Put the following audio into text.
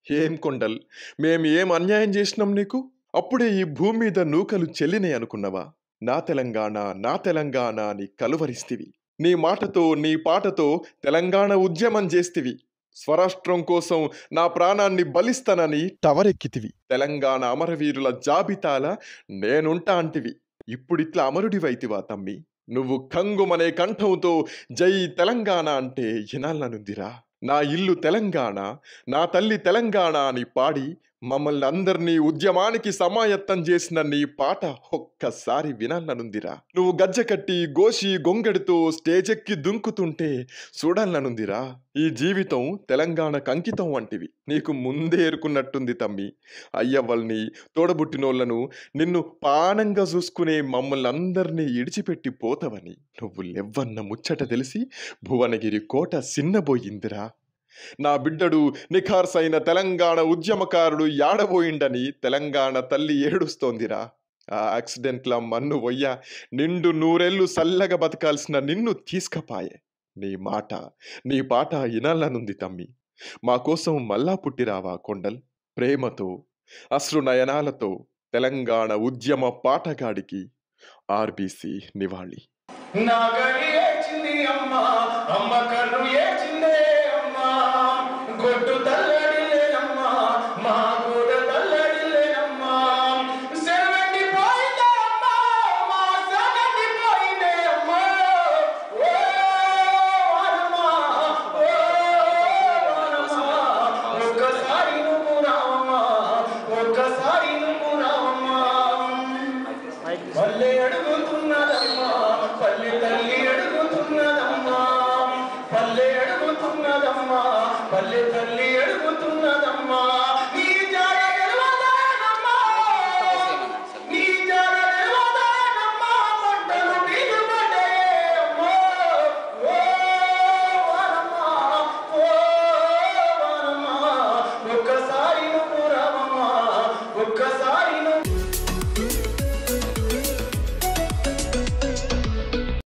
ఏం కొండల్ మేం ఏం అన్యాయం చేసినాం నీకు అప్పుడే ఈ భూమి మీద నూకలు చెల్లినాయి అనుకున్నావా నా తెలంగాణ నా తెలంగాణ అని కలువరిస్తివి నీ మాటతో నీ పాటతో తెలంగాణ ఉద్యమం చేస్తివి స్వరాష్ట్రం కోసం నా ప్రాణాన్ని బలిస్తానని టవరెక్కితివి తెలంగాణ అమరవీరుల జాబితాల నేనుంటా అంటివి ఇప్పుడిట్లా అమరుడివైతివా తమ్మి నువ్వు కంగుమనే కంఠంతో జై తెలంగాణ అంటే ఇనాలనుందిరా నా ఇల్లు తెలంగాణ నా తల్లి తెలంగాణ అని పాడి మమ్మల్ని అందరినీ ఉద్యమానికి సమాయత్తం చేసిన నీ పాట ఒక్కసారి వినాలనుందిరా నువ్వు గజ్జ కట్టి గోషి గొంగడితో స్టేజ్ ఎక్కి దుంకుతుంటే చూడాలనుందిరా ఈ జీవితం తెలంగాణకు అంకితం వంటివి నీకు ముందే ఏరుకున్నట్టుంది తమ్మి అయ్యవ్వల్ని తోడబుట్టినోళ్లను నిన్ను పానంగా చూసుకునే మమ్మల్ని అందరినీ ఇడిచిపెట్టి పోతావని నువ్వు లెవ్వన్న ముచ్చట తెలిసి భువనగిరి కోట సిన్నబోయిందిరా నా బిడ్డడు నిఖార్సైన తెలంగాణ ఉద్యమకారుడు యాడబోయిండని తెలంగాణ తల్లి ఏడుస్తోందిరా ఆ యాక్సిడెంట్ల మన్ను వయ్య నిండు నూరెళ్ళు సల్లగా బతకాల్సిన నిన్ను తీసుకపాయే నీ మాట నీ పాట ఇనాలనుంది తమ్మి మా కోసం మళ్ళా పుట్టిరావా కొండల్ ప్రేమతో అశ్రు నయనాలతో తెలంగాణ ఉద్యమ పాటగాడికి ఆర్బీసీ నివాళి నాగలి వచ్చింది అమ్మ అమ్మ